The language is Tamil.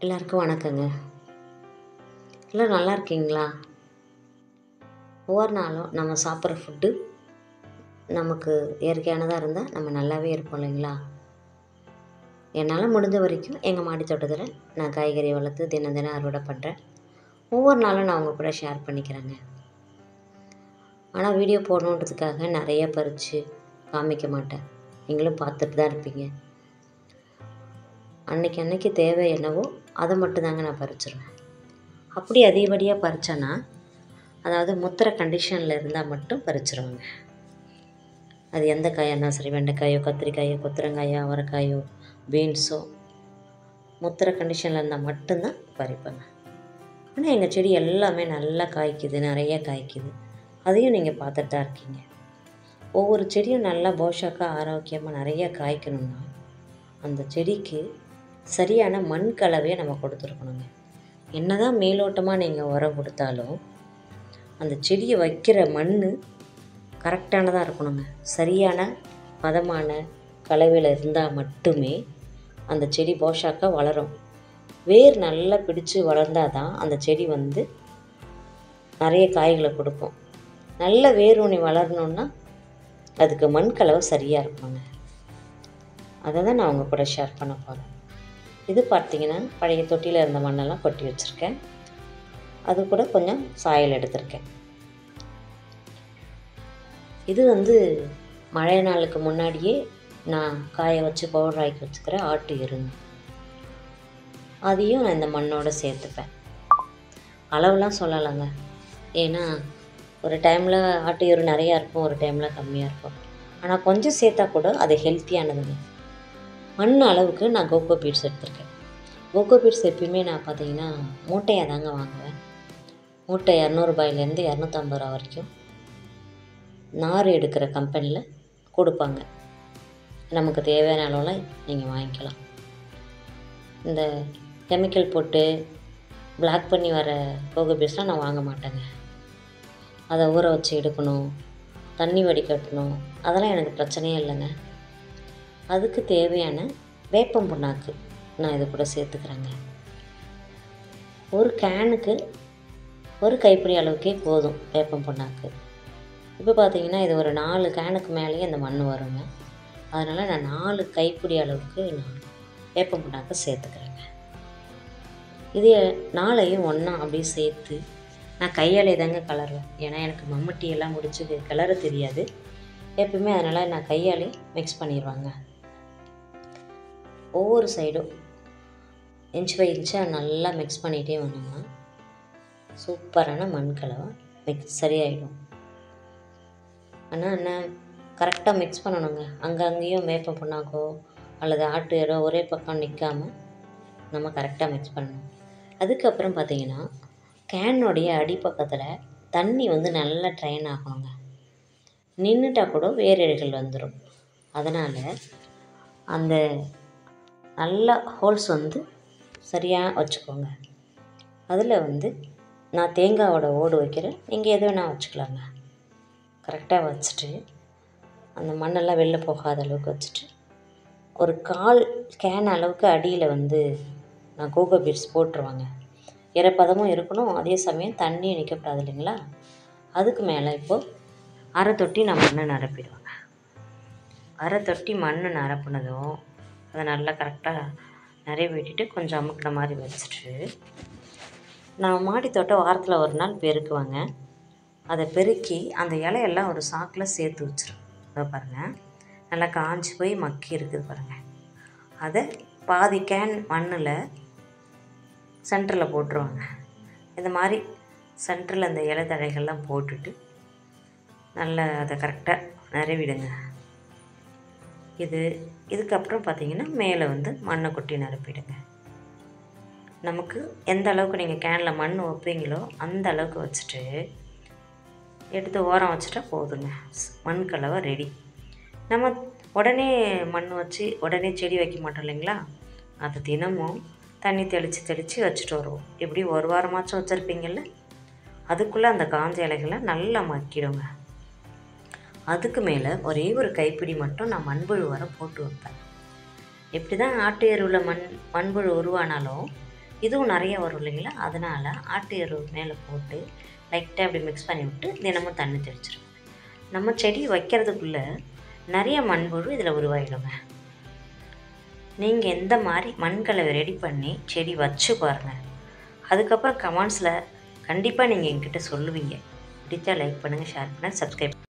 எல்லாருக்கும் வணக்கங்க எல்லாம் நல்லா இருக்கீங்களா ஒவ்வொரு நாளும் நம்ம சாப்பிட்ற ஃபுட்டு நமக்கு இயற்கையானதாக இருந்தால் நம்ம நல்லாவே இருப்போம் இல்லைங்களா என்னால் முடிஞ்ச வரைக்கும் எங்கள் மாடி தோட்டத்தில் நான் காய்கறி வளர்த்து தினம் தினம் அறுவடை பண்ணுறேன் ஒவ்வொரு நாளும் நான் உங்கள் கூட ஷேர் பண்ணிக்கிறேங்க ஆனால் வீடியோ போடணுன்றதுக்காக நிறைய பறித்து காமிக்க மாட்டேன் நீங்களும் பார்த்துட்டு தான் இருப்பீங்க அன்னைக்கு அன்னைக்கு தேவை என்னவோ அதை மட்டும்தாங்க நான் பறிச்சிருவேன் அப்படி அதிகப்படியாக பறிச்சேன்னா அதாவது முத்துற கண்டிஷனில் இருந்தால் மட்டும் பறிச்சிருவேங்க அது எந்த காயாக இருந்தாலும் சரி வெண்டைக்காயோ கத்திரிக்காயோ கொத்தரங்காயோ அவரைக்காயோ பீன்ஸோ முத்துற கண்டிஷனில் இருந்தால் மட்டும்தான் பறிப்பேங்க ஆனால் எங்கள் செடி எல்லாமே நல்லா காய்க்குது நிறைய காய்க்குது அதையும் நீங்கள் பார்த்துட்டு தான் இருக்கீங்க ஒவ்வொரு செடியும் நல்லா போஷாக்காக ஆரோக்கியமாக நிறைய காய்க்கணும்னா அந்த செடிக்கு சரியான மண் கலவையை நம்ம கொடுத்துருக்கணுங்க என்னதான் மேலோட்டமாக நீங்கள் உரம் கொடுத்தாலும் அந்த செடியை வைக்கிற மண் கரெக்டானதாக இருக்கணுங்க சரியான பதமான கலவையில் இருந்தால் மட்டுமே அந்த செடி போஷாக்காக வளரும் வேர் நல்லா பிடிச்சு வளர்ந்தால் தான் அந்த செடி வந்து நிறைய காய்களை கொடுக்கும் நல்ல வேர் ஊனி வளரணுன்னா அதுக்கு மண் கலவை சரியாக இருக்கணுங்க அதை தான் நான் உங்கள் கூட ஷேர் பண்ண போகிறேன் இது பார்த்தீங்கன்னா பழைய தொட்டியில் இருந்த மண்ணெல்லாம் கொட்டி வச்சுருக்கேன் அது கூட கொஞ்சம் சாயல் எடுத்திருக்கேன் இது வந்து மழை நாளுக்கு முன்னாடியே நான் காய வச்சு பவுடர் ஆக்கி வச்சுக்கிற ஆட்டு எருங்க அதையும் நான் இந்த மண்ணோடு சேர்த்துப்பேன் அளவுலாம் சொல்லலைங்க ஏன்னா ஒரு டைமில் ஆட்டு எரு நிறையா இருக்கும் ஒரு டைமில் கம்மியாக இருக்கும் ஆனால் கொஞ்சம் சேர்த்தா கூட அது ஹெல்த்தியானதுங்க மண் அளவுக்கு நான் கோகோ பீட்ஸ் எடுத்திருக்கேன் கோகோ பீட்ஸ் எப்பயுமே நான் பார்த்தீங்கன்னா மூட்டையாக தாங்க வாங்குவேன் மூட்டை இரநூறுபாயிலேருந்து இரநூத்தம்பது ரூபா வரைக்கும் நார் எடுக்கிற கம்பெனியில் கொடுப்பாங்க நமக்கு தேவையான அளவில் நீங்கள் வாங்கிக்கலாம் இந்த கெமிக்கல் போட்டு பிளாக் பண்ணி வர கோகோ பீட்ஸ்லாம் நான் வாங்க மாட்டேங்க அதை ஊற வச்சு எடுக்கணும் தண்ணி வடிகட்டணும் அதெல்லாம் எனக்கு பிரச்சனையே இல்லைங்க அதுக்கு தேவையான வேப்பம் புண்ணாக்கு நான் இது கூட சேர்த்துக்கிறேங்க ஒரு கேனுக்கு ஒரு கைப்பிடி அளவுக்கே போதும் வேப்பம் புண்ணாக்கு இப்போ பார்த்தீங்கன்னா இது ஒரு நாலு கேனுக்கு மேலேயே இந்த மண் வருங்க அதனால் நான் நாலு கைப்பிடி அளவுக்கு நான் வேப்பம் புண்ணாக்கு சேர்த்துக்கிறேங்க இது நாளையும் ஒன்றா அப்படியே சேர்த்து நான் கையாலே தாங்க கலருவேன் ஏன்னா எனக்கு மம்முட்டி எல்லாம் முடிச்சு கிளற தெரியாது எப்பவுமே அதனால் நான் கையாலே மிக்ஸ் பண்ணிடுவாங்க ஒவ்வொரு சைடும் இன்ச் பை இன்ச்சாக நல்லா மிக்ஸ் பண்ணிகிட்டே வந்தோம்னா சூப்பரான மண் கலவை மிக்ஸ் சரியாயிடும் ஆனால் என்ன கரெக்டாக மிக்ஸ் பண்ணணுங்க அங்கே அங்கேயும் வேப்ப புண்ணாக்கோ அல்லது ஆட்டு எரோ ஒரே பக்கம் நிற்காம நம்ம கரெக்டாக மிக்ஸ் பண்ணணும் அதுக்கப்புறம் பார்த்தீங்கன்னா கேனுடைய அடிப்பக்கத்தில் தண்ணி வந்து நல்லா ட்ரைன் ஆகணுங்க நின்றுட்டா கூட வேரேடுகள் வந்துடும் அதனால் அந்த நல்ல ஹோல்ஸ் வந்து சரியாக வச்சுக்கோங்க அதில் வந்து நான் தேங்காவோட ஓடு வைக்கிறேன் நீங்கள் எது வேணால் வச்சுக்கலாங்க கரெக்டாக வச்சுட்டு அந்த மண்ணெல்லாம் வெளில போகாத அளவுக்கு வச்சுட்டு ஒரு கால் கேன் அளவுக்கு அடியில் வந்து நான் கோகோ பீட்ஸ் போட்டுருவாங்க ஈரப்பதமும் இருக்கணும் அதே சமயம் தண்ணியும் நிற்கக்கூடாது இல்லைங்களா அதுக்கு மேலே இப்போது அரை தொட்டி நான் மண்ணை நிரப்பிடுவேங்க அரை தொட்டி மண் நிரப்புனதும் அதை நல்லா கரெக்டாக நிறைய விட்டுட்டு கொஞ்சம் அமுக்கின மாதிரி வச்சுட்டு நான் மாடி தோட்டம் வாரத்தில் ஒரு நாள் பெருக்குவேங்க அதை பெருக்கி அந்த இலையெல்லாம் ஒரு சாக்கில் சேர்த்து வச்சிரும் இதோ பாருங்கள் நல்லா காஞ்சி போய் மக்கி இருக்குது பாருங்கள் அதை பாதி கேன் மண்ணில் சென்டரில் போட்டுருவாங்க இந்த மாதிரி சென்டரில் அந்த இலை தழைகள்லாம் போட்டுட்டு நல்லா அதை கரெக்டாக நிறவிடுங்க இது இதுக்கப்புறம் பார்த்திங்கன்னா மேலே வந்து மண்ணை கொட்டி நிரப்பிடுங்க நமக்கு எந்த அளவுக்கு நீங்கள் கேனில் மண் வைப்பீங்களோ அந்த அளவுக்கு வச்சுட்டு எடுத்து ஓரம் வச்சுட்டா போதுங்க மண் கலவை ரெடி நம்ம உடனே மண் வச்சு உடனே செடி வைக்க மாட்டோம் இல்லைங்களா அது தினமும் தண்ணி தெளித்து தெளித்து வச்சுட்டு வருவோம் இப்படி ஒரு வாரமாச்சும் வச்சுருப்பீங்கள்ல அதுக்குள்ளே அந்த காஞ்ச இலைகளை நல்லா மக்கிடுங்க அதுக்கு மேலே ஒரே ஒரு கைப்பிடி மட்டும் நான் மண்புழு வர போட்டு வைப்பேன் எப்படி தான் ஆட்டு எருவில் மண் மண்புழு உருவானாலும் இதுவும் நிறைய வரும் இல்லைங்களா அதனால் ஆட்டு எரு மேலே போட்டு லைட்டாக அப்படி மிக்ஸ் பண்ணி விட்டு தினமும் தண்ணி தெளிச்சிருங்க நம்ம செடி வைக்கிறதுக்குள்ளே நிறைய மண்புழு இதில் உருவாயிடுங்க நீங்கள் எந்த மாதிரி மண்களை ரெடி பண்ணி செடி வச்சு பாருங்கள் அதுக்கப்புறம் கமெண்ட்ஸில் கண்டிப்பாக நீங்கள் என்கிட்ட சொல்லுவீங்க பிடிச்சா லைக் பண்ணுங்கள் ஷேர் பண்ணுங்கள் சப்ஸ்கிரைப்